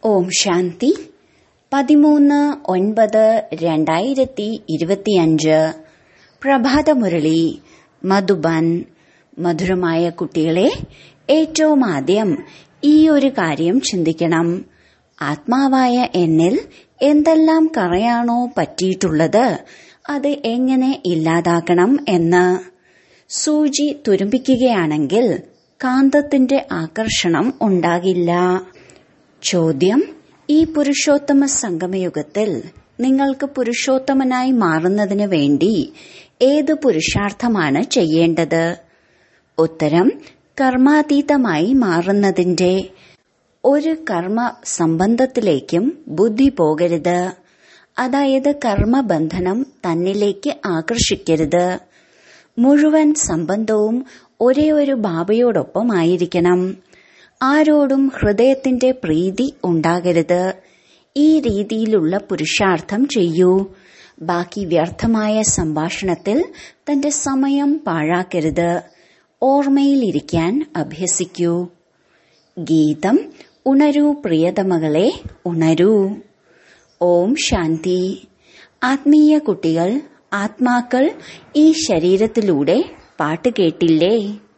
ഓം ശാന്തി പതിമൂന്ന് ഒൻപത് രണ്ടായിരത്തി ഇരുപത്തിയഞ്ച് പ്രഭാതമുരളി മധുബൻ മധുരമായ കുട്ടികളെ ഏറ്റവും ആദ്യം ഈ ഒരു കാര്യം ചിന്തിക്കണം ആത്മാവായ എന്നിൽ എന്തെല്ലാം കറയാണോ പറ്റിയിട്ടുള്ളത് അത് എങ്ങനെ ഇല്ലാതാക്കണം എന്ന് സൂചി തുരുമ്പിക്കുകയാണെങ്കിൽ കാന്തത്തിന്റെ ആകർഷണം ഉണ്ടാകില്ല ചോദ്യം ഈ പുരുഷോത്തമ സംഗമയുഗത്തിൽ നിങ്ങൾക്ക് പുരുഷോത്തമനായി മാറുന്നതിന് വേണ്ടി ഏത് പുരുഷാർത്ഥമാണ് ചെയ്യേണ്ടത് ഉത്തരം കർമാതീതമായി മാറുന്നതിന്റെ ഒരു കർമ്മ സംബന്ധത്തിലേക്കും ബുദ്ധി പോകരുത് അതായത് കർമ്മബന്ധനം തന്നിലേക്ക് ആകർഷിക്കരുത് മുഴുവൻ സംബന്ധവും ഒരേ ഒരു ബാബയോടൊപ്പം ആയിരിക്കണം ആരോടും ഹൃദയത്തിന്റെ പ്രീതി ഉണ്ടാകരുത് ഈ രീതിയിലുള്ള പുരുഷാർത്ഥം ചെയ്യൂ ബാക്കി വ്യർത്ഥമായ സംഭാഷണത്തിൽ തന്റെ സമയം പാഴാക്കരുത് ഓർമ്മയിലിരിക്കാൻ അഭ്യസിക്കൂ ഗീതം ഉണരൂ പ്രിയതമകളെ ഉണരൂ ഓം ശാന്തി ആത്മീയ കുട്ടികൾ ആത്മാക്കൾ ഈ ശരീരത്തിലൂടെ പാട്ട് കേട്ടില്ലേ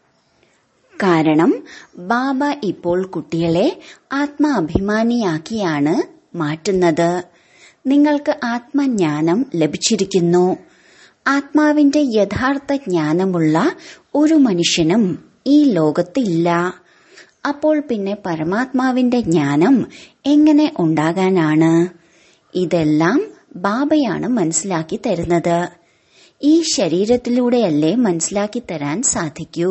കാരണം ബാബ ഇപ്പോൾ കുട്ടികളെ ആത്മാഭിമാനിയാക്കിയാണ് മാറ്റുന്നത് നിങ്ങൾക്ക് ആത്മജ്ഞാനം ലഭിച്ചിരിക്കുന്നു ആത്മാവിന്റെ യഥാർത്ഥ ജ്ഞാനമുള്ള ഒരു മനുഷ്യനും ഈ ലോകത്തില്ല അപ്പോൾ പിന്നെ പരമാത്മാവിന്റെ ജ്ഞാനം എങ്ങനെ ഉണ്ടാകാനാണ് ഇതെല്ലാം ബാബയാണ് മനസ്സിലാക്കി തരുന്നത് ഈ ശരീരത്തിലൂടെയല്ലേ മനസ്സിലാക്കി തരാൻ സാധിക്കൂ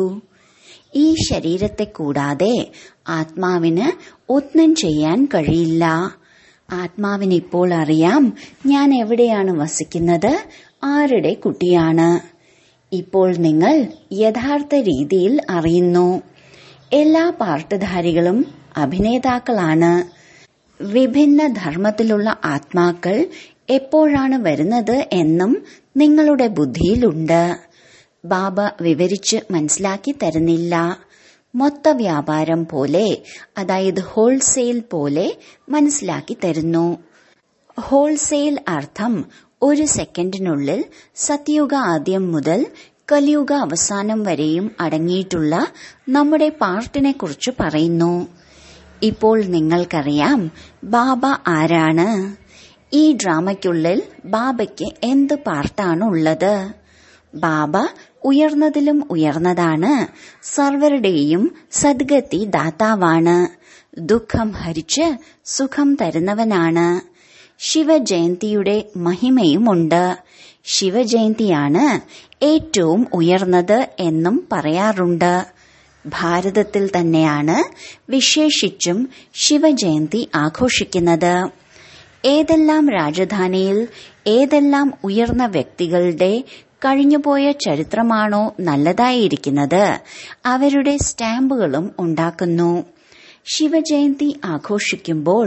ഈ ശരീരത്തെ കൂടാതെ ആത്മാവിന് ഒന്നും ചെയ്യാൻ കഴിയില്ല ആത്മാവിന് ഇപ്പോൾ അറിയാം ഞാൻ എവിടെയാണ് വസിക്കുന്നത് ആരുടെ കുട്ടിയാണ് ഇപ്പോൾ നിങ്ങൾ യഥാർത്ഥ രീതിയിൽ അറിയുന്നു എല്ലാ പാർട്ടുധാരികളും അഭിനേതാക്കളാണ് വിഭിന്ന ധർമ്മത്തിലുള്ള ആത്മാക്കൾ എപ്പോഴാണ് വരുന്നത് എന്നും നിങ്ങളുടെ ബുദ്ധിയിലുണ്ട് ബാബ വിവരിച്ച് മനസ്സിലാക്കി തരുന്നില്ല മൊത്ത വ്യാപാരം പോലെ അതായത് ഹോൾസെയിൽ പോലെ മനസ്സിലാക്കി തരുന്നു ഹോൾസെയിൽ അർത്ഥം ഒരു സെക്കൻഡിനുള്ളിൽ സത്യയുഗ ആദ്യം മുതൽ കലിയുഗ അവസാനം വരെയും അടങ്ങിയിട്ടുള്ള നമ്മുടെ പാർട്ടിനെ കുറിച്ച് പറയുന്നു ഇപ്പോൾ നിങ്ങൾക്കറിയാം ബാബ ആരാണ് ഈ ഡ്രാമയ്ക്കുള്ളിൽ ബാബയ്ക്ക് എന്ത് പാർട്ടാണ് ഉള്ളത് ബാബ ഉയർന്നതിലും ഉയർന്നതാണ് സർവരുടെയും സദ്ഗതി ദാതാവാണ് ദുഃഖം ഹരിച്ച് സുഖം തരുന്നവനാണ് ശിവജയന്തിയുടെ മഹിമയുമുണ്ട് ശിവജയന്തിയാണ് ഏറ്റവും ഉയർന്നത് എന്നും പറയാറുണ്ട് ഭാരതത്തിൽ തന്നെയാണ് വിശേഷിച്ചും ശിവജയന്തി ആഘോഷിക്കുന്നത് ഏതെല്ലാം രാജധാനിയിൽ ഏതെല്ലാം ഉയർന്ന വ്യക്തികളുടെ കഴിഞ്ഞുപോയ ചരിത്രമാണോ നല്ലതായിരിക്കുന്നത് അവരുടെ സ്റ്റാമ്പുകളും ഉണ്ടാക്കുന്നു ശിവജയന്തി ആഘോഷിക്കുമ്പോൾ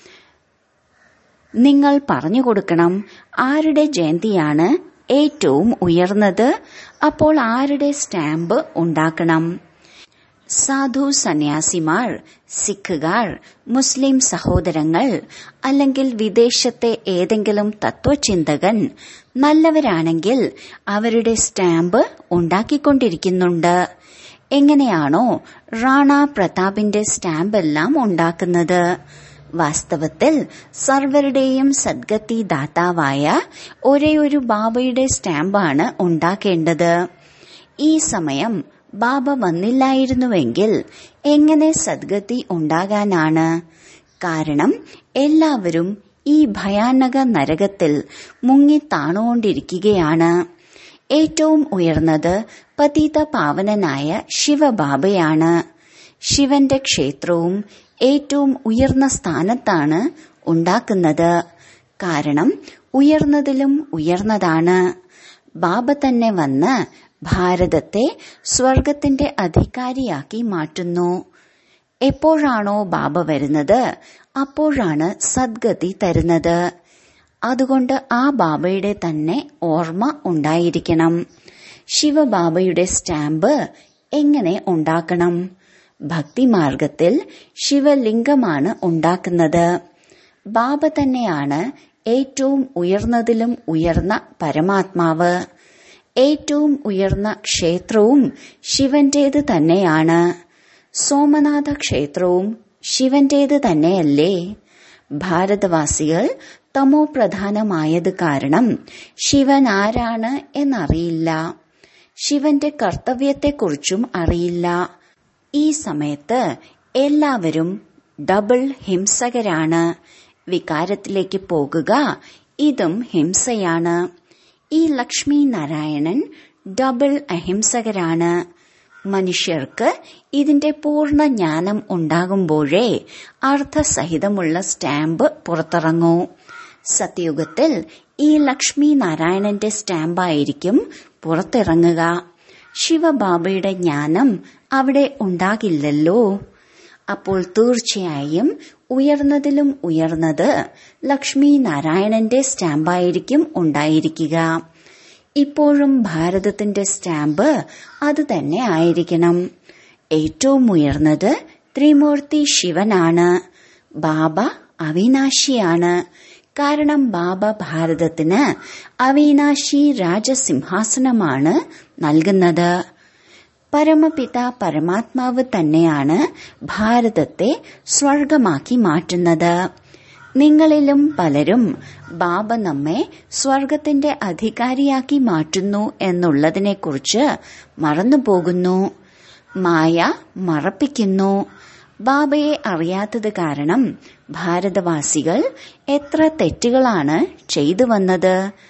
നിങ്ങൾ പറഞ്ഞു കൊടുക്കണം ആരുടെ ജയന്തിയാണ് ഏറ്റവും ഉയർന്നത് അപ്പോൾ ആരുടെ സ്റ്റാമ്പ് ഉണ്ടാക്കണം സാധു സന്യാസിമാർ സിഖുകാർ മുസ്ലിം സഹോദരങ്ങൾ അല്ലെങ്കിൽ വിദേശത്തെ ഏതെങ്കിലും തത്വചിന്തകൻ നല്ലവരാണെങ്കിൽ അവരുടെ സ്റ്റാമ്പ് ഉണ്ടാക്കിക്കൊണ്ടിരിക്കുന്നുണ്ട് എങ്ങനെയാണോ റാണ പ്രതാപിന്റെ സ്റ്റാമ്പെല്ലാം ഉണ്ടാക്കുന്നത് വാസ്തവത്തിൽ സർവരുടെയും സദ്ഗതി ദാതാവായ ഒരേയൊരു ബാബയുടെ സ്റ്റാമ്പാണ് ഉണ്ടാക്കേണ്ടത് ഈ സമയം ബാബ വന്നില്ലായിരുന്നുവെങ്കിൽ എങ്ങനെ സദ്ഗതി ഉണ്ടാകാനാണ് കാരണം എല്ലാവരും ഈ ഭയാനക നരകത്തിൽ മുങ്ങി താണുകൊണ്ടിരിക്കുകയാണ് ഏറ്റവും ഉയർന്നത് പതിത പാവനനായ ശിവബാബയാണ് ശിവന്റെ ക്ഷേത്രവും ഏറ്റവും ഉയർന്ന സ്ഥാനത്താണ് ഉണ്ടാക്കുന്നത് കാരണം ഉയർന്നതിലും ഉയർന്നതാണ് ബാബ തന്നെ വന്ന് ഭാരതത്തെ സ്വർഗത്തിന്റെ അധികാരിയാക്കി മാറ്റുന്നു എപ്പോഴാണോ ബാബ വരുന്നത് അപ്പോഴാണ് സദ്ഗതി തരുന്നത് അതുകൊണ്ട് ആ ബാബയുടെ തന്നെ ഓർമ്മ ഉണ്ടായിരിക്കണം ശിവബാബയുടെ സ്റ്റാമ്പ് എങ്ങനെ ഉണ്ടാക്കണം ഭക്തിമാർഗത്തിൽ ശിവലിംഗമാണ് ഉണ്ടാക്കുന്നത് ബാബ തന്നെയാണ് ഏറ്റവും ഉയർന്നതിലും ഉയർന്ന പരമാത്മാവ് ഏറ്റവും ഉയർന്ന ക്ഷേത്രവും ശിവന്റേത് തന്നെയാണ് സോമനാഥ ക്ഷേത്രവും ശിവന്റേത് തന്നെയല്ലേ ഭാരതവാസികൾ തമോ പ്രധാനമായത് കാരണം ശിവൻ ആരാണ് എന്നറിയില്ല ശിവന്റെ കർത്തവ്യത്തെക്കുറിച്ചും അറിയില്ല ഈ സമയത്ത് എല്ലാവരും ഡബിൾ ഹിംസകരാണ് വികാരത്തിലേക്ക് പോകുക ഇതും ഹിംസയാണ് ഈ ലക്ഷ്മി നാരായണൻ ഡബിൾ അഹിംസകരാണ് മനുഷ്യർക്ക് ഇതിന്റെ പൂർണ്ണ ജ്ഞാനം ഉണ്ടാകുമ്പോഴേ അർത്ഥസഹിതമുള്ള സ്റ്റാമ്പ് പുറത്തിറങ്ങൂ സത്യയുഗത്തിൽ ഈ ലക്ഷ്മി നാരായണന്റെ സ്റ്റാമ്പായിരിക്കും പുറത്തിറങ്ങുക ശിവബാബയുടെ ജ്ഞാനം അവിടെ ഉണ്ടാകില്ലല്ലോ അപ്പോൾ തീർച്ചയായും ഉയർന്നതിലും ഉയർന്നത് ലക്ഷ്മി നാരായണന്റെ സ്റ്റാമ്പായിരിക്കും ഉണ്ടായിരിക്കുക ഇപ്പോഴും ഭാരതത്തിന്റെ സ്റ്റാമ്പ് അത് തന്നെ ആയിരിക്കണം ഏറ്റവും ഉയർന്നത് ത്രിമൂർത്തി ശിവനാണ് ബാബ അവിനാശിയാണ് കാരണം ബാബ ഭാരതത്തിന് അവിനാശി രാജസിംഹാസനമാണ് നൽകുന്നത് പരമപിത പരമാത്മാവ് തന്നെയാണ് ഭാരതത്തെ സ്വർഗമാക്കി മാറ്റുന്നത് നിങ്ങളിലും പലരും ബാബ നമ്മെ സ്വർഗത്തിന്റെ അധികാരിയാക്കി മാറ്റുന്നു എന്നുള്ളതിനെക്കുറിച്ച് മറന്നുപോകുന്നു മായ മറപ്പിക്കുന്നു ബാബയെ അറിയാത്തത് കാരണം ഭാരതവാസികൾ എത്ര തെറ്റുകളാണ് ചെയ്തു വന്നത്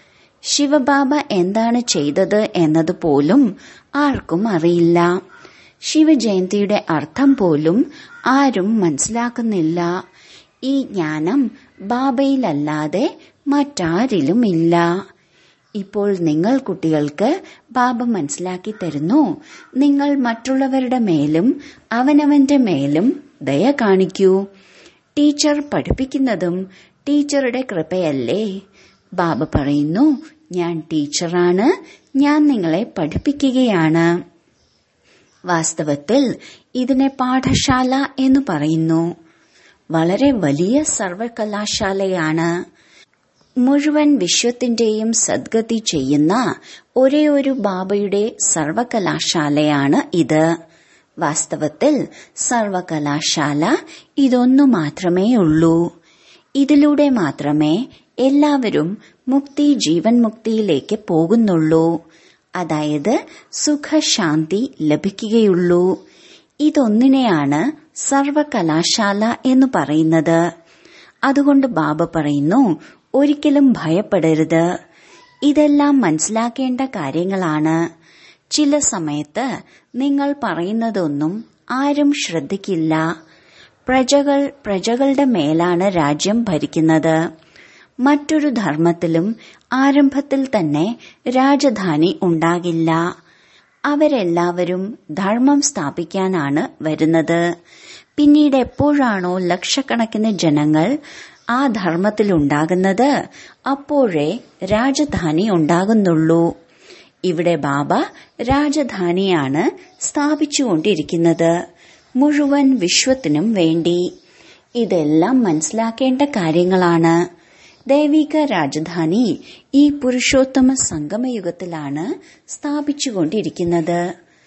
ശിവബാബ എന്താണ് ചെയ്തത് എന്നതുപോലും ആർക്കും അറിയില്ല ശിവജയന്തിയുടെ അർത്ഥം പോലും ആരും മനസ്സിലാക്കുന്നില്ല ഈ ജ്ഞാനം ബാബയിലല്ലാതെ മറ്റാരിലുമില്ല ഇപ്പോൾ നിങ്ങൾ കുട്ടികൾക്ക് ബാബ മനസ്സിലാക്കി തരുന്നു നിങ്ങൾ മറ്റുള്ളവരുടെ മേലും അവനവന്റെ മേലും ദയ കാണിക്കൂ ടീച്ചർ പഠിപ്പിക്കുന്നതും ടീച്ചറുടെ കൃപയല്ലേ ബാബ പറയുന്നു ഞാൻ ടീച്ചറാണ് ഞാൻ നിങ്ങളെ പഠിപ്പിക്കുകയാണ് വാസ്തവത്തിൽ ഇതിനെ പാഠശാല എന്ന് പറയുന്നു വളരെ വലിയ സർവകലാശാലയാണ് മുഴുവൻ വിശ്വത്തിന്റെയും സദ്ഗതി ചെയ്യുന്ന ഒരേ ഒരു ബാബയുടെ സർവകലാശാലയാണ് ഇത് വാസ്തവത്തിൽ സർവകലാശാല ഇതൊന്നു മാത്രമേ ഉള്ളൂ ഇതിലൂടെ മാത്രമേ എല്ലാവരും മുക്തി ജീവൻ മുക്തിയിലേക്ക് പോകുന്നുള്ളൂ അതായത് സുഖശാന്തി ലഭിക്കുകയുള്ളൂ ഇതൊന്നിനെയാണ് സർവകലാശാല എന്ന് പറയുന്നത് അതുകൊണ്ട് ബാബ പറയുന്നു ഒരിക്കലും ഭയപ്പെടരുത് ഇതെല്ലാം മനസ്സിലാക്കേണ്ട കാര്യങ്ങളാണ് ചില സമയത്ത് നിങ്ങൾ പറയുന്നതൊന്നും ആരും ശ്രദ്ധിക്കില്ല പ്രജകൾ പ്രജകളുടെ മേലാണ് രാജ്യം ഭരിക്കുന്നത് മറ്റൊരു ധർമ്മത്തിലും ആരംഭത്തിൽ തന്നെ രാജധാനി ഉണ്ടാകില്ല അവരെല്ലാവരും ധർമ്മം സ്ഥാപിക്കാനാണ് വരുന്നത് പിന്നീട് എപ്പോഴാണോ ലക്ഷക്കണക്കിന് ജനങ്ങൾ ആ ധർമ്മത്തിലുണ്ടാകുന്നത് അപ്പോഴേ രാജധാനി ഉണ്ടാകുന്നുള്ളൂ ഇവിടെ ബാബ രാജധാനിയാണ് സ്ഥാപിച്ചുകൊണ്ടിരിക്കുന്നത് മുഴുവൻ വിശ്വത്തിനും വേണ്ടി ഇതെല്ലാം മനസ്സിലാക്കേണ്ട കാര്യങ്ങളാണ് ദൈവിക രാജധാനി ഈ പുരുഷോത്തമ സംഗമയുഗത്തിലാണ് സ്ഥാപിച്ചുകൊണ്ടിരിക്കുന്നത്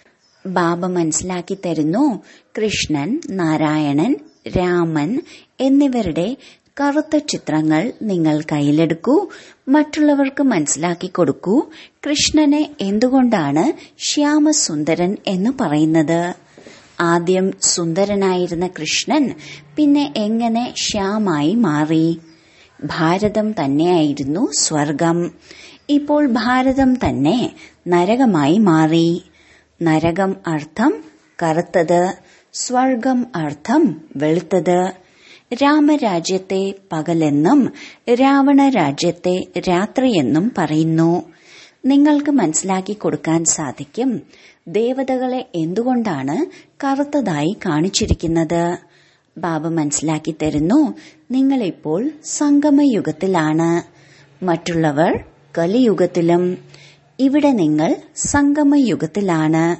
ബാബ മനസ്സിലാക്കി തരുന്നു കൃഷ്ണൻ നാരായണൻ രാമൻ എന്നിവരുടെ കറുത്ത ചിത്രങ്ങൾ നിങ്ങൾ കയ്യിലെടുക്കൂ മറ്റുള്ളവർക്ക് മനസ്സിലാക്കി കൊടുക്കൂ കൃഷ്ണനെ എന്തുകൊണ്ടാണ് ശ്യാമസുന്ദരൻ എന്ന് പറയുന്നത് ആദ്യം സുന്ദരനായിരുന്ന കൃഷ്ണൻ പിന്നെ എങ്ങനെ ശ്യാമായി മാറി ഭാരതം തന്നെയായിരുന്നു സ്വർഗം ഇപ്പോൾ ഭാരതം തന്നെ നരകമായി മാറി നരകം അർത്ഥം കറുത്തത് സ്വർഗം അർത്ഥം വെളുത്തത് രാമരാജ്യത്തെ പകലെന്നും രാവണ രാജ്യത്തെ രാത്രിയെന്നും പറയുന്നു നിങ്ങൾക്ക് മനസ്സിലാക്കി കൊടുക്കാൻ സാധിക്കും ദേവതകളെ എന്തുകൊണ്ടാണ് കറുത്തതായി കാണിച്ചിരിക്കുന്നത് ബാബ മനസ്സിലാക്കി തരുന്നു നിങ്ങളിപ്പോൾ സംഗമയുഗത്തിലാണ് മറ്റുള്ളവർ കലിയുഗത്തിലും ഇവിടെ നിങ്ങൾ സംഗമയുഗത്തിലാണ്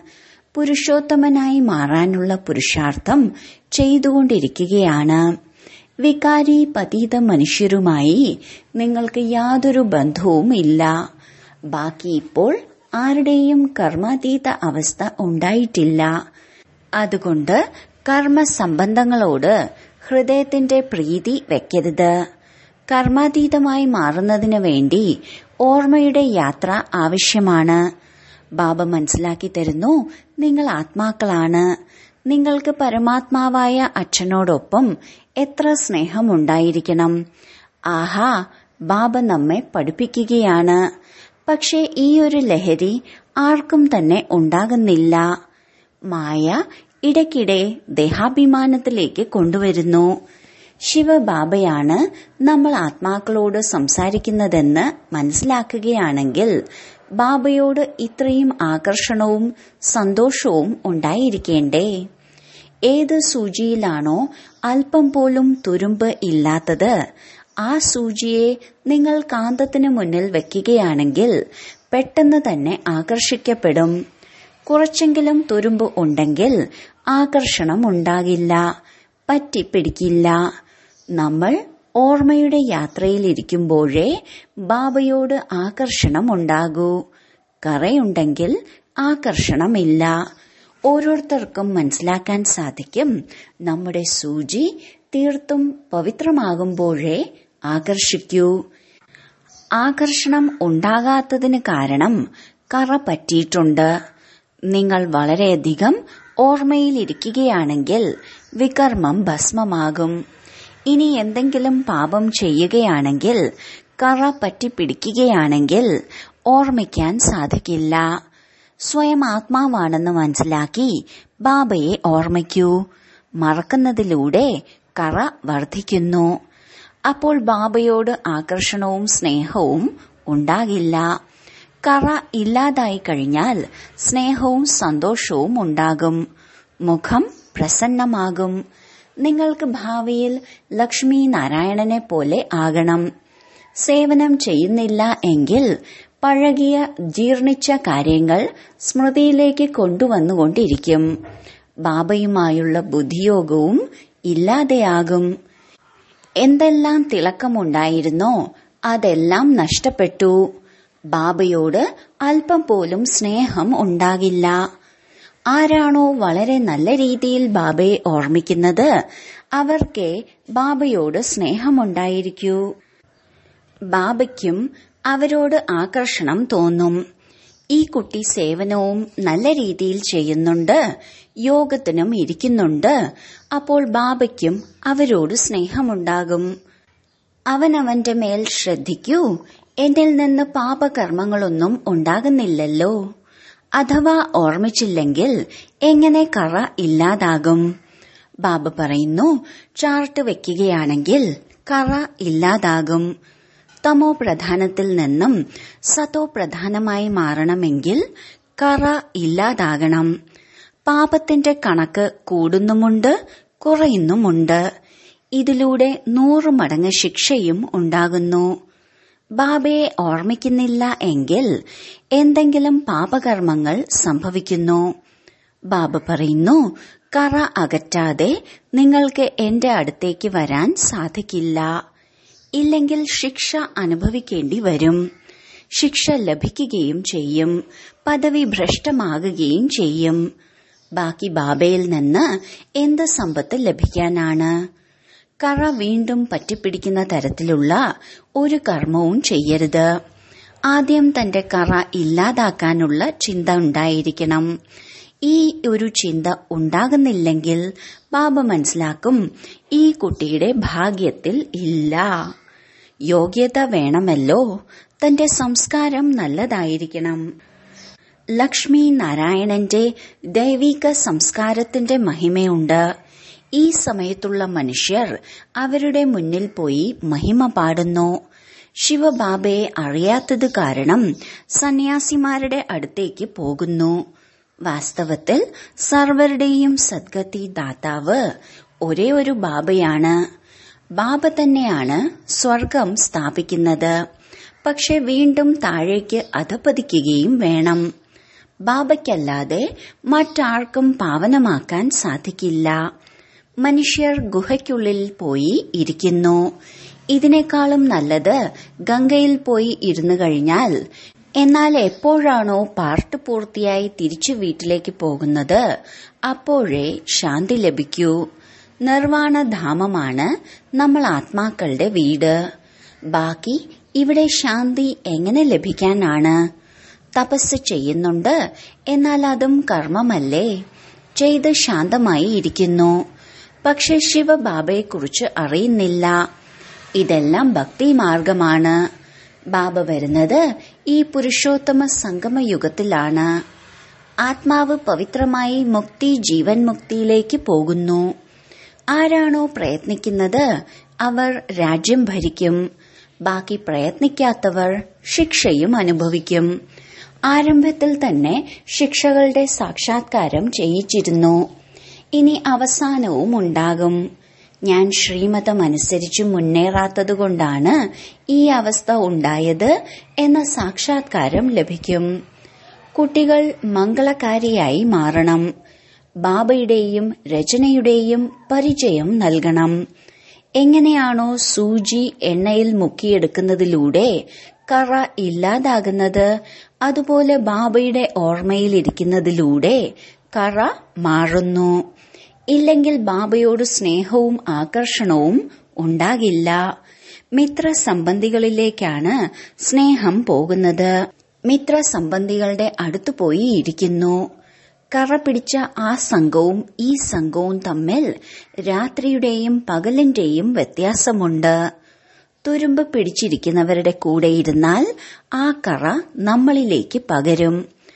പുരുഷോത്തമനായി മാറാനുള്ള പുരുഷാർത്ഥം ചെയ്തുകൊണ്ടിരിക്കുകയാണ് വികാരി പതീത മനുഷ്യരുമായി നിങ്ങൾക്ക് യാതൊരു ബന്ധവും ഇല്ല ബാക്കി ഇപ്പോൾ ആരുടെയും കർമാതീത അവസ്ഥ ഉണ്ടായിട്ടില്ല അതുകൊണ്ട് കർമ്മസംബന്ധങ്ങളോട് ഹൃദയത്തിന്റെ പ്രീതി വെക്കരുത് കർമാതീതമായി മാറുന്നതിന് വേണ്ടി ഓർമ്മയുടെ യാത്ര ആവശ്യമാണ് ബാബ മനസ്സിലാക്കി തരുന്നു നിങ്ങൾ ആത്മാക്കളാണ് നിങ്ങൾക്ക് പരമാത്മാവായ അച്ഛനോടൊപ്പം എത്ര സ്നേഹമുണ്ടായിരിക്കണം ആഹാ ബാബ നമ്മെ പഠിപ്പിക്കുകയാണ് പക്ഷേ ഈ ഒരു ലഹരി ആർക്കും തന്നെ ഉണ്ടാകുന്നില്ല മായ ഇടയ്ക്കിടെ ദേഹാഭിമാനത്തിലേക്ക് കൊണ്ടുവരുന്നു ശിവബാബയാണ് നമ്മൾ ആത്മാക്കളോട് സംസാരിക്കുന്നതെന്ന് മനസ്സിലാക്കുകയാണെങ്കിൽ ബാബയോട് ഇത്രയും ആകർഷണവും സന്തോഷവും ഉണ്ടായിരിക്കേണ്ടേ ഏത് സൂചിയിലാണോ അല്പം പോലും തുരുമ്പ് ഇല്ലാത്തത് ആ സൂചിയെ നിങ്ങൾ കാന്തത്തിന് മുന്നിൽ വെക്കുകയാണെങ്കിൽ പെട്ടെന്ന് തന്നെ ആകർഷിക്കപ്പെടും കുറച്ചെങ്കിലും തുരുമ്പ് ഉണ്ടെങ്കിൽ ആകർഷണം ഉണ്ടാകില്ല പറ്റിപ്പിടിക്കില്ല നമ്മൾ ഓർമ്മയുടെ യാത്രയിലിരിക്കുമ്പോഴേ ബാബയോട് ആകർഷണം ഉണ്ടാകൂ കറയുണ്ടെങ്കിൽ ആകർഷണമില്ല ഓരോരുത്തർക്കും മനസ്സിലാക്കാൻ സാധിക്കും നമ്മുടെ സൂചി തീർത്തും പവിത്രമാകുമ്പോഴേ ആകർഷിക്കൂ ആകർഷണം ഉണ്ടാകാത്തതിന് കാരണം കറ പറ്റിയിട്ടുണ്ട് നിങ്ങൾ വളരെയധികം ഓർമ്മയിലിരിക്കുകയാണെങ്കിൽ വികർമ്മം ഭസ്മമാകും ഇനി എന്തെങ്കിലും പാപം ചെയ്യുകയാണെങ്കിൽ കറ പറ്റിപ്പിടിക്കുകയാണെങ്കിൽ ഓർമ്മിക്കാൻ സാധിക്കില്ല സ്വയം ആത്മാവാണെന്ന് മനസ്സിലാക്കി ബാബയെ ഓർമ്മിക്കൂ മറക്കുന്നതിലൂടെ കറ വർദ്ധിക്കുന്നു അപ്പോൾ ബാബയോട് ആകർഷണവും സ്നേഹവും ഉണ്ടാകില്ല കറ ഇല്ലാതായി കഴിഞ്ഞാൽ സ്നേഹവും സന്തോഷവും ഉണ്ടാകും മുഖം പ്രസന്നമാകും നിങ്ങൾക്ക് ഭാവിയിൽ ലക്ഷ്മി നാരായണനെ പോലെ ആകണം സേവനം ചെയ്യുന്നില്ല എങ്കിൽ പഴകിയ ജീർണിച്ച കാര്യങ്ങൾ സ്മൃതിയിലേക്ക് കൊണ്ടുവന്നുകൊണ്ടിരിക്കും ബാബയുമായുള്ള ബുദ്ധിയോഗവും ഇല്ലാതെയാകും എന്തെല്ലാം തിളക്കമുണ്ടായിരുന്നോ അതെല്ലാം നഷ്ടപ്പെട്ടു ബാബയോട് അല്പം പോലും സ്നേഹം ഉണ്ടാകില്ല ആരാണോ വളരെ നല്ല രീതിയിൽ ബാബയെ ഓർമ്മിക്കുന്നത് അവർക്ക് ബാബയോട് സ്നേഹമുണ്ടായിരിക്കൂ ബാബയ്ക്കും അവരോട് ആകർഷണം തോന്നും ഈ കുട്ടി സേവനവും നല്ല രീതിയിൽ ചെയ്യുന്നുണ്ട് യോഗത്തിനും ഇരിക്കുന്നുണ്ട് അപ്പോൾ ബാബയ്ക്കും അവരോട് സ്നേഹമുണ്ടാകും അവനവന്റെ മേൽ ശ്രദ്ധിക്കൂ എന്നിൽ നിന്ന് പാപകർമ്മങ്ങളൊന്നും ഉണ്ടാകുന്നില്ലല്ലോ അഥവാ ഓർമ്മിച്ചില്ലെങ്കിൽ എങ്ങനെ കറ ഇല്ലാതാകും ബാബ പറയുന്നു ചാർട്ട് വെക്കുകയാണെങ്കിൽ കറ ഇല്ലാതാകും തമോ പ്രധാനത്തിൽ നിന്നും സതോ പ്രധാനമായി മാറണമെങ്കിൽ കറ ഇല്ലാതാകണം പാപത്തിന്റെ കണക്ക് കൂടുന്നുമുണ്ട് കുറയുന്നുമുണ്ട് ഇതിലൂടെ നൂറ് മടങ്ങ് ശിക്ഷയും ഉണ്ടാകുന്നു ബാബയെ ഓർമ്മിക്കുന്നില്ല എങ്കിൽ എന്തെങ്കിലും പാപകർമ്മങ്ങൾ സംഭവിക്കുന്നു ബാബ പറയുന്നു കറ അകറ്റാതെ നിങ്ങൾക്ക് എന്റെ അടുത്തേക്ക് വരാൻ സാധിക്കില്ല ഇല്ലെങ്കിൽ ശിക്ഷ അനുഭവിക്കേണ്ടി വരും ശിക്ഷ ലഭിക്കുകയും ചെയ്യും പദവി ഭ്രഷ്ടമാകുകയും ചെയ്യും ബാക്കി ബാബയിൽ നിന്ന് എന്ത് സമ്പത്ത് ലഭിക്കാനാണ് കറ വീണ്ടും പറ്റിപ്പിടിക്കുന്ന തരത്തിലുള്ള ഒരു കർമ്മവും ചെയ്യരുത് ആദ്യം തന്റെ കറ ഇല്ലാതാക്കാനുള്ള ചിന്ത ഉണ്ടായിരിക്കണം ഈ ഒരു ചിന്ത ഉണ്ടാകുന്നില്ലെങ്കിൽ ബാബ മനസ്സിലാക്കും ഈ കുട്ടിയുടെ ഭാഗ്യത്തിൽ ഇല്ല യോഗ്യത വേണമല്ലോ തന്റെ സംസ്കാരം നല്ലതായിരിക്കണം ലക്ഷ്മി നാരായണന്റെ ദൈവിക സംസ്കാരത്തിന്റെ മഹിമയുണ്ട് ഈ സമയത്തുള്ള മനുഷ്യർ അവരുടെ മുന്നിൽ പോയി മഹിമ പാടുന്നു ശിവബാബയെ അറിയാത്തത് കാരണം സന്യാസിമാരുടെ അടുത്തേക്ക് പോകുന്നു വാസ്തവത്തിൽ സർവരുടെയും സദ്ഗതി ദാതാവ് ഒരേ ഒരു ബാബയാണ് ബാബ തന്നെയാണ് സ്വർഗം സ്ഥാപിക്കുന്നത് പക്ഷെ വീണ്ടും താഴേക്ക് അധപതിക്കുകയും വേണം ബാബയ്ക്കല്ലാതെ മറ്റാർക്കും പാവനമാക്കാൻ സാധിക്കില്ല മനുഷ്യർ ഗുഹയ്ക്കുള്ളിൽ പോയി ഇരിക്കുന്നു ഇതിനേക്കാളും നല്ലത് ഗംഗയിൽ പോയി ഇരുന്നു കഴിഞ്ഞാൽ എന്നാൽ എപ്പോഴാണോ പാർട്ട് പൂർത്തിയായി തിരിച്ചു വീട്ടിലേക്ക് പോകുന്നത് അപ്പോഴേ ശാന്തി ലഭിക്കൂ നിർവാണധാമമാണ് നമ്മൾ ആത്മാക്കളുടെ വീട് ബാക്കി ഇവിടെ ശാന്തി എങ്ങനെ ലഭിക്കാനാണ് തപസ് ചെയ്യുന്നുണ്ട് എന്നാൽ അതും കർമ്മമല്ലേ ചെയ്ത് ശാന്തമായി ഇരിക്കുന്നു പക്ഷെ ശിവബാബയെക്കുറിച്ച് അറിയുന്നില്ല ഇതെല്ലാം ഭക്തി മാർഗമാണ് ബാബ വരുന്നത് ഈ പുരുഷോത്തമ സംഗമയുഗത്തിലാണ് ആത്മാവ് പവിത്രമായി മുക്തി ജീവൻ മുക്തിയിലേക്ക് പോകുന്നു ആരാണോ പ്രയത്നിക്കുന്നത് അവർ രാജ്യം ഭരിക്കും ബാക്കി പ്രയത്നിക്കാത്തവർ ശിക്ഷയും അനുഭവിക്കും ആരംഭത്തിൽ തന്നെ ശിക്ഷകളുടെ സാക്ഷാത്കാരം ചെയ്യിച്ചിരുന്നു ഇനി അവസാനവും ഉണ്ടാകും ഞാൻ ശ്രീമതമനുസരിച്ച് മുന്നേറാത്തതുകൊണ്ടാണ് ഈ അവസ്ഥ ഉണ്ടായത് എന്ന സാക്ഷാത്കാരം ലഭിക്കും കുട്ടികൾ മംഗളകാരിയായി മാറണം ബാബയുടെയും രചനയുടെയും പരിചയം നൽകണം എങ്ങനെയാണോ സൂചി എണ്ണയിൽ മുക്കിയെടുക്കുന്നതിലൂടെ കറ ഇല്ലാതാകുന്നത് അതുപോലെ ബാബയുടെ ഓർമ്മയിലിരിക്കുന്നതിലൂടെ കറ മാറുന്നു ഇല്ലെങ്കിൽ ബാബയോട് സ്നേഹവും ആകർഷണവും ഉണ്ടാകില്ല മിത്രസംബന്ധികളിലേക്കാണ് സ്നേഹം പോകുന്നത് മിത്രസംബന്ധികളുടെ അടുത്തു പോയി ഇരിക്കുന്നു കറ പിടിച്ച ആ സംഘവും ഈ സംഘവും തമ്മിൽ രാത്രിയുടെയും പകലിന്റെയും വ്യത്യാസമുണ്ട് തുരുമ്പ് പിടിച്ചിരിക്കുന്നവരുടെ കൂടെ ഇരുന്നാൽ ആ കറ നമ്മളിലേക്ക് പകരും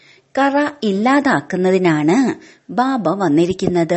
കറ ഇല്ലാതാക്കുന്നതിനാണ് ബാബ വന്നിരിക്കുന്നത്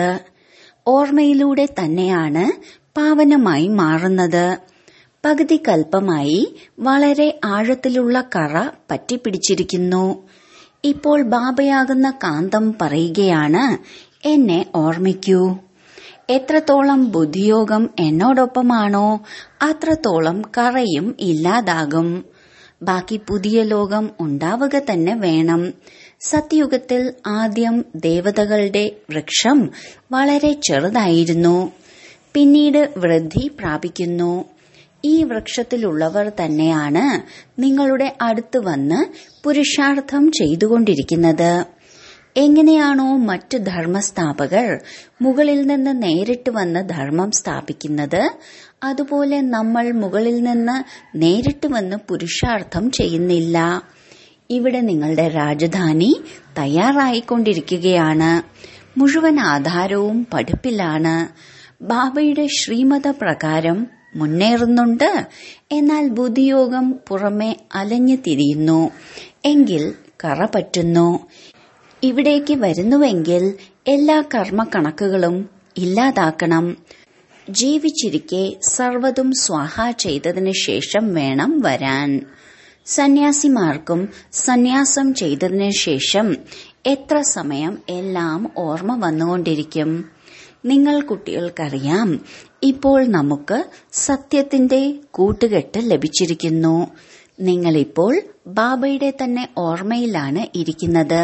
ഓർമ്മയിലൂടെ തന്നെയാണ് പാവനമായി മാറുന്നത് പകുതി കൽപ്പമായി വളരെ ആഴത്തിലുള്ള കറ പറ്റിപ്പിടിച്ചിരിക്കുന്നു ഇപ്പോൾ ബാബയാകുന്ന കാന്തം പറയുകയാണ് എന്നെ ഓർമ്മിക്കൂ എത്രത്തോളം ബുദ്ധിയോഗം എന്നോടൊപ്പമാണോ അത്രത്തോളം കറയും ഇല്ലാതാകും ബാക്കി പുതിയ ലോകം ഉണ്ടാവുക തന്നെ വേണം സത്യുഗത്തിൽ ആദ്യം ദേവതകളുടെ വൃക്ഷം വളരെ ചെറുതായിരുന്നു പിന്നീട് വൃദ്ധി പ്രാപിക്കുന്നു ഈ വൃക്ഷത്തിലുള്ളവർ തന്നെയാണ് നിങ്ങളുടെ അടുത്ത് വന്ന് പുരുഷാർത്ഥം ചെയ്തുകൊണ്ടിരിക്കുന്നത് എങ്ങനെയാണോ മറ്റു ധർമ്മസ്ഥാപകർ മുകളിൽ നിന്ന് നേരിട്ട് വന്ന് ധർമ്മം സ്ഥാപിക്കുന്നത് അതുപോലെ നമ്മൾ മുകളിൽ നിന്ന് നേരിട്ട് വന്ന് പുരുഷാർത്ഥം ചെയ്യുന്നില്ല ഇവിടെ നിങ്ങളുടെ രാജധാനി തയ്യാറായിക്കൊണ്ടിരിക്കുകയാണ് മുഴുവൻ ആധാരവും പഠിപ്പിലാണ് ബാബയുടെ ശ്രീമത പ്രകാരം മുന്നേറുന്നുണ്ട് എന്നാൽ ബുദ്ധിയോഗം പുറമെ അലഞ്ഞു തിരിയുന്നു എങ്കിൽ കറ പറ്റുന്നു ഇവിടേക്ക് വരുന്നുവെങ്കിൽ എല്ലാ കർമ്മക്കണക്കുകളും ഇല്ലാതാക്കണം ജീവിച്ചിരിക്കെ സർവതും സ്വാഹ ചെയ്തതിനു ശേഷം വേണം വരാൻ സന്യാസിമാർക്കും സന്യാസം ചെയ്തതിനു ശേഷം എത്ര സമയം എല്ലാം ഓർമ്മ വന്നുകൊണ്ടിരിക്കും നിങ്ങൾ കുട്ടികൾക്കറിയാം ഇപ്പോൾ നമുക്ക് സത്യത്തിന്റെ കൂട്ടുകെട്ട് ലഭിച്ചിരിക്കുന്നു നിങ്ങളിപ്പോൾ ബാബയുടെ തന്നെ ഓർമ്മയിലാണ് ഇരിക്കുന്നത്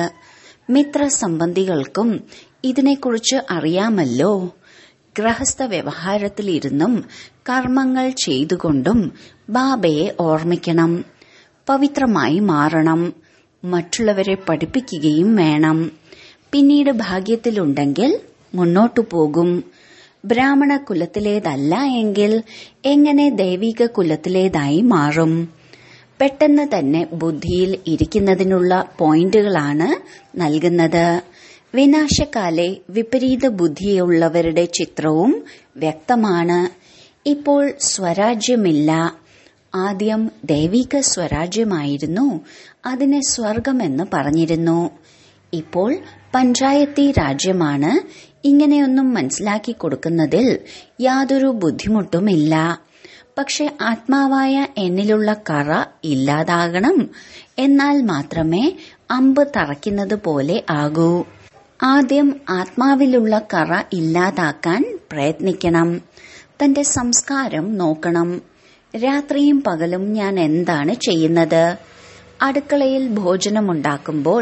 മിത്രസംബന്ധികൾക്കും ഇതിനെക്കുറിച്ച് അറിയാമല്ലോ ഗൃഹസ്ഥ വ്യവഹാരത്തിലിരുന്നും കർമ്മങ്ങൾ ചെയ്തുകൊണ്ടും ബാബയെ ഓർമ്മിക്കണം പവിത്രമായി മാറണം മറ്റുള്ളവരെ പഠിപ്പിക്കുകയും വേണം പിന്നീട് ഭാഗ്യത്തിലുണ്ടെങ്കിൽ മുന്നോട്ടു പോകും ബ്രാഹ്മണ കുലത്തിലേതല്ല എങ്കിൽ എങ്ങനെ ദൈവിക കുലത്തിലേതായി മാറും പെട്ടെന്ന് തന്നെ ബുദ്ധിയിൽ ഇരിക്കുന്നതിനുള്ള പോയിന്റുകളാണ് നൽകുന്നത് വിനാശകാലെ വിപരീത ബുദ്ധിയുള്ളവരുടെ ചിത്രവും വ്യക്തമാണ് ഇപ്പോൾ സ്വരാജ്യമില്ല ആദ്യം ദൈവിക സ്വരാജ്യമായിരുന്നു അതിനെ സ്വർഗമെന്ന് പറഞ്ഞിരുന്നു ഇപ്പോൾ പഞ്ചായത്തി രാജ്യമാണ് ഇങ്ങനെയൊന്നും മനസ്സിലാക്കി കൊടുക്കുന്നതിൽ യാതൊരു ബുദ്ധിമുട്ടുമില്ല പക്ഷെ ആത്മാവായ എന്നിലുള്ള കറ ഇല്ലാതാകണം എന്നാൽ മാത്രമേ അമ്പ് തറയ്ക്കുന്നത് പോലെ ആകൂ ആദ്യം ആത്മാവിലുള്ള കറ ഇല്ലാതാക്കാൻ പ്രയത്നിക്കണം തന്റെ സംസ്കാരം നോക്കണം രാത്രിയും പകലും ഞാൻ എന്താണ് ചെയ്യുന്നത് അടുക്കളയിൽ ഭോജനമുണ്ടാക്കുമ്പോൾ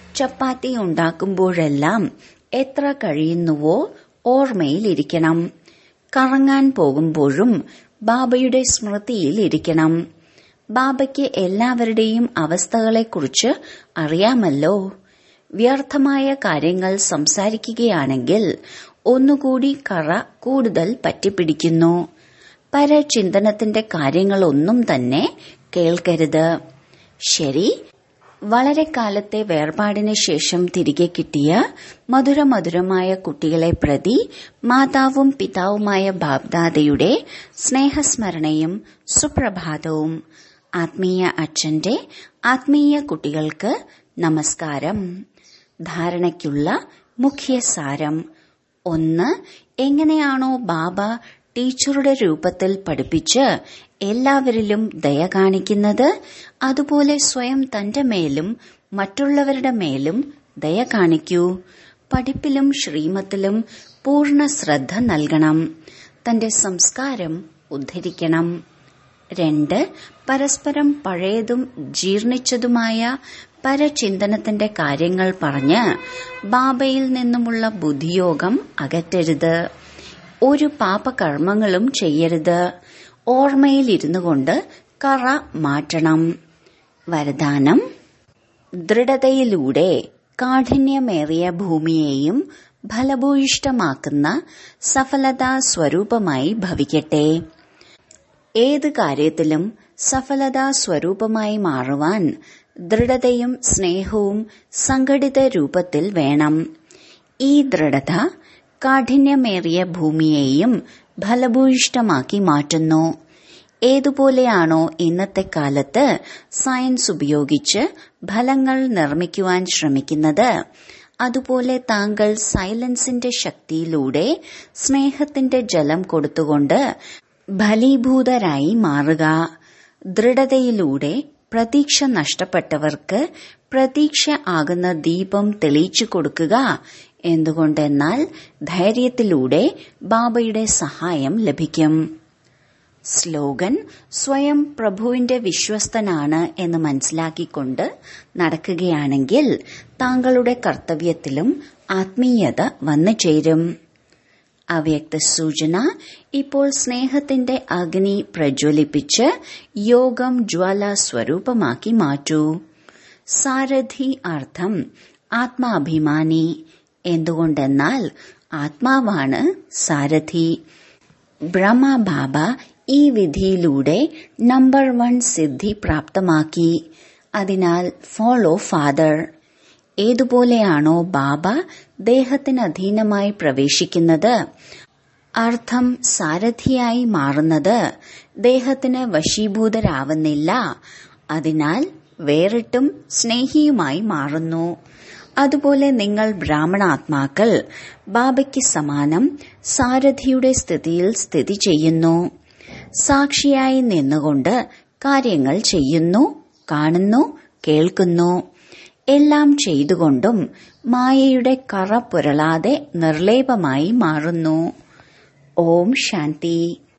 ചപ്പാത്തി ഉണ്ടാക്കുമ്പോഴെല്ലാം എത്ര കഴിയുന്നുവോ ഓർമ്മയിലിരിക്കണം കറങ്ങാൻ പോകുമ്പോഴും ബാബയുടെ സ്മൃതിയിൽ ഇരിക്കണം ബാബയ്ക്ക് എല്ലാവരുടെയും അവസ്ഥകളെക്കുറിച്ച് അറിയാമല്ലോ വ്യർത്ഥമായ കാര്യങ്ങൾ സംസാരിക്കുകയാണെങ്കിൽ ഒന്നുകൂടി കറ കൂടുതൽ പറ്റിപ്പിടിക്കുന്നു പരചിന്തനത്തിന്റെ കാര്യങ്ങളൊന്നും തന്നെ കേൾക്കരുത് ശരി വളരെ കാലത്തെ വേർപാടിന് ശേഷം തിരികെ കിട്ടിയ മധുരമധുരമായ കുട്ടികളെ പ്രതി മാതാവും പിതാവുമായ ബാബ്ദാദയുടെ സ്നേഹസ്മരണയും സുപ്രഭാതവും ആത്മീയ അച്ഛന്റെ ആത്മീയ കുട്ടികൾക്ക് നമസ്കാരം ധാരണയ്ക്കുള്ള മുഖ്യ സാരം ഒന്ന് എങ്ങനെയാണോ ബാബ ടീച്ചറുടെ രൂപത്തിൽ പഠിപ്പിച്ച് എല്ലാവരിലും ദയ കാണിക്കുന്നത് അതുപോലെ സ്വയം തന്റെ മേലും മറ്റുള്ളവരുടെ മേലും ദയ കാണിക്കൂ പഠിപ്പിലും ശ്രീമത്തിലും പൂർണ്ണ ശ്രദ്ധ നൽകണം തന്റെ സംസ്കാരം ഉദ്ധരിക്കണം രണ്ട് പരസ്പരം പഴയതും ജീർണിച്ചതുമായ പരചിന്തനത്തിന്റെ കാര്യങ്ങൾ പറഞ്ഞ് ബാബയിൽ നിന്നുമുള്ള ബുദ്ധിയോഗം അകറ്റരുത് ഒരു പാപകർമ്മങ്ങളും ചെയ്യരുത് ഓർമ്മയിലിരുന്നു കൊണ്ട് കറ മാറ്റണം വരദാനം ദൃഢതയിലൂടെ കാഠിന്യമേറിയ ഭൂമിയെയും ഫലഭൂയിഷ്ടമാക്കുന്ന സഫലതാ സ്വരൂപമായി ഭവിക്കട്ടെ ഏത് കാര്യത്തിലും സഫലതാ സ്വരൂപമായി മാറുവാൻ ദൃഢതയും സ്നേഹവും സംഘടിത രൂപത്തിൽ വേണം ഈ ദൃഢത കാഠിന്യമേറിയ ഭൂമിയെയും ഫലഭൂയിഷ്ടമാക്കി മാറ്റുന്നു ഏതുപോലെയാണോ ഇന്നത്തെ കാലത്ത് സയൻസ് ഉപയോഗിച്ച് ഫലങ്ങൾ നിർമ്മിക്കുവാൻ ശ്രമിക്കുന്നത് അതുപോലെ താങ്കൾ സൈലൻസിന്റെ ശക്തിയിലൂടെ സ്നേഹത്തിന്റെ ജലം കൊടുത്തുകൊണ്ട് ഫലീഭൂതരായി മാറുക ദൃഢതയിലൂടെ പ്രതീക്ഷ നഷ്ടപ്പെട്ടവർക്ക് പ്രതീക്ഷ ആകുന്ന ദീപം തെളിയിച്ചു കൊടുക്കുക എന്തുകൊണ്ടെന്നാൽ ധൈര്യത്തിലൂടെ ബാബയുടെ സഹായം ലഭിക്കും സ്ലോഗൻ സ്വയം പ്രഭുവിന്റെ വിശ്വസ്തനാണ് എന്ന് മനസ്സിലാക്കിക്കൊണ്ട് നടക്കുകയാണെങ്കിൽ താങ്കളുടെ കർത്തവ്യത്തിലും ആത്മീയത വന്നു ചേരും അവ്യക്ത സൂചന ഇപ്പോൾ സ്നേഹത്തിന്റെ അഗ്നി പ്രജ്വലിപ്പിച്ച് യോഗം ജ്വാല സ്വരൂപമാക്കി മാറ്റൂ സാരഥി അർത്ഥം ആത്മാഭിമാനി എന്തുകൊണ്ടെന്നാൽ ആത്മാവാണ് സാരഥി ബ്രഹ്മബാബ ഈ വിധിയിലൂടെ നമ്പർ വൺ സിദ്ധി പ്രാപ്തമാക്കി അതിനാൽ ഫോളോ ഫാദർ ഏതുപോലെയാണോ ബാബ ദേഹത്തിന് അധീനമായി പ്രവേശിക്കുന്നത് അർത്ഥം സാരഥിയായി മാറുന്നത് ദേഹത്തിന് വശീഭൂതരാവുന്നില്ല അതിനാൽ വേറിട്ടും സ്നേഹിയുമായി മാറുന്നു അതുപോലെ നിങ്ങൾ ബ്രാഹ്മണാത്മാക്കൾ ബാബയ്ക്ക് സമാനം സാരഥിയുടെ സ്ഥിതിയിൽ സ്ഥിതി ചെയ്യുന്നു സാക്ഷിയായി നിന്നുകൊണ്ട് കാര്യങ്ങൾ ചെയ്യുന്നു കാണുന്നു കേൾക്കുന്നു എല്ലാം ചെയ്തുകൊണ്ടും മായയുടെ കറ പുരളാതെ നിർലേപമായി മാറുന്നു ഓം ശാന്തി